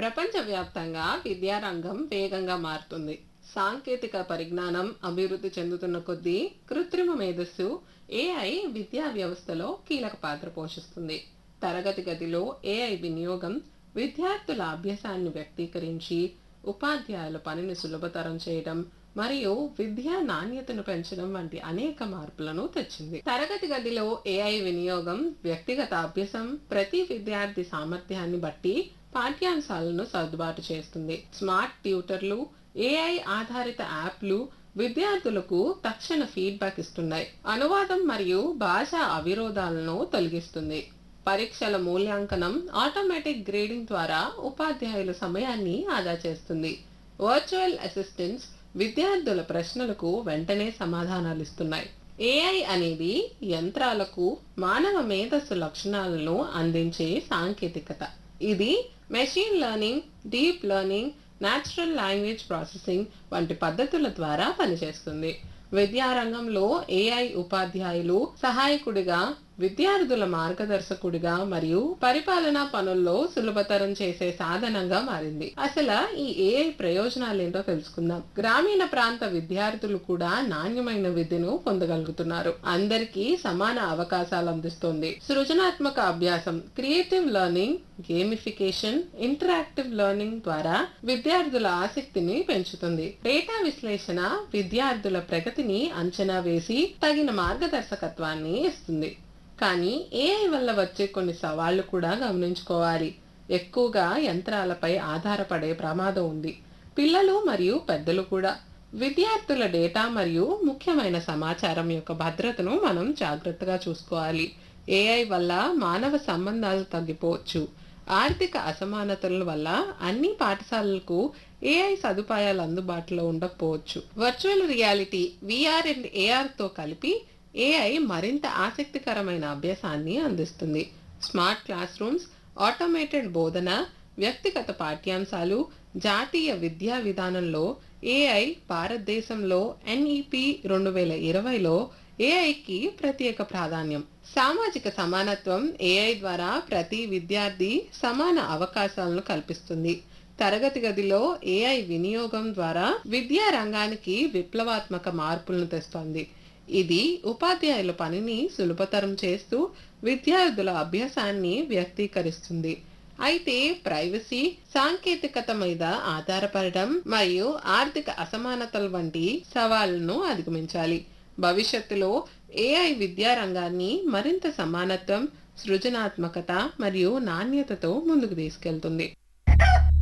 ప్రపంచవ్యాప్తంగా విద్యారంగం వేగంగా మారుతుంది సాంకేతిక పరిజ్ఞానం అభివృద్ధి చెందుతున్న కొద్దీ కృత్రిమ మేధస్సు ఏఐ విద్యా వ్యవస్థలో కీలక పాత్ర పోషిస్తుంది తరగతి గదిలో ఏఐ వినియోగం విద్యార్థుల అభ్యాసాన్ని వ్యక్తీకరించి ఉపాధ్యాయుల పనిని సులభతరం చేయడం మరియు విద్యా నాణ్యతను పెంచడం వంటి అనేక మార్పులను తెచ్చింది తరగతి గదిలో ఏఐ వినియోగం వ్యక్తిగత అభ్యాసం ప్రతి విద్యార్థి సామర్థ్యాన్ని బట్టి పాఠ్యాంశాలను సర్దుబాటు చేస్తుంది స్మార్ట్ ట్యూటర్లు ఏఐ ఆధారిత యాప్లు విద్యార్థులకు తక్షణ ఫీడ్బ్యాక్ ఇస్తున్నాయి అనువాదం మరియు భాష అవిరోధాలను తొలగిస్తుంది పరీక్షల మూల్యాంకనం ఆటోమేటిక్ గ్రేడింగ్ ద్వారా ఉపాధ్యాయుల సమయాన్ని ఆదా చేస్తుంది వర్చువల్ అసిస్టెంట్స్ విద్యార్థుల ప్రశ్నలకు వెంటనే సమాధానాలు ఇస్తున్నాయి ఏఐ అనేది యంత్రాలకు మానవ మేధస్సు లక్షణాలను అందించే సాంకేతికత ఇది machine learning deep learning natural language processing వంటి పద్ధతుల ద్వారా పనిచేస్తుంది విద్యారంగంలో ఏఐ ఉపాధ్యాయులు సహాయకుడిగా విద్యార్థుల మార్గదర్శకుడిగా మరియు పరిపాలనా పనుల్లో సులభతరం చేసే సాధనంగా మారింది అసలు ఈ ఏఐ ప్రయోజనాలు ఏంటో తెలుసుకుందాం గ్రామీణ ప్రాంత విద్యార్థులు కూడా నాణ్యమైన విద్యను పొందగలుగుతున్నారు అందరికీ సమాన అవకాశాలు అందిస్తోంది సృజనాత్మక అభ్యాసం creative learning gamification interactive learning ద్వారా విద్యార్థుల ఆసక్తిని పెంచుతుంది డేటా విశ్లేషణ విద్యార్థుల ప్రగతిని అంచనా వేసి తగిన మార్గదర్శకత్వాన్ని ఇస్తుంది కానీ ఏఐ వల్ల వచ్చే కొన్ని సవాళ్లు కూడా గమనించుకోవాలి ఎక్కువగా యంత్రాలపై ఆధారపడే ప్రమాదం ఉంది పిల్లలు మరియు పెద్దలు కూడా విద్యార్థుల డేటా మరియు ముఖ్యమైన సమాచారం యొక్క భద్రతను మనం జాగ్రత్తగా చూసుకోవాలి ఏఐ వల్ల మానవ సంబంధాలు తగ్గిపోవచ్చు ఆర్థిక అసమానతల వల్ల అన్ని పాఠశాలలకు ఏఐ సదుపాయాలు అందుబాటులో ఉండకపోవచ్చు virtual reality VR and AR తో కలిపి ఏఐ మరింత ఆసక్తికరమైన అభ్యాసాన్ని అందిస్తుంది స్మార్ట్ క్లాస్ రూమ్స్ ఆటోమేటెడ్ బోధన వ్యక్తిగత పాఠ్యాంశాలు జాతీయ విద్యా విధానంలో ఏఐ భారతదేశంలో ఎన్ఈపి రెండు వేల ఇరవైలో ఏఐకి ప్రత్యేక ప్రాధాన్యం సామాజిక సమానత్వం ఏఐ ద్వారా ప్రతి విద్యార్థి సమాన అవకాశాలను కల్పిస్తుంది తరగతి గదిలో ఏఐ వినియోగం ద్వారా విద్యా రంగానికి విప్లవాత్మక మార్పులను తెస్తోంది ఇది ఉపాధ్యాయుల పనిని సులభతరం చేస్తూ విద్యార్థుల అభ్యాసాన్ని వ్యక్తీకరిస్తుంది అయితే ప్రైవసీ సాంకేతికత మీద ఆధారపడడం మరియు ఆర్థిక అసమానతల వంటి సవాళ్లను అధిగమించాలి భవిష్యత్తులో ఏఐ విద్యా రంగాన్ని మరింత సమానత్వం సృజనాత్మకత మరియు నాణ్యతతో ముందుకు తీసుకెళ్తుంది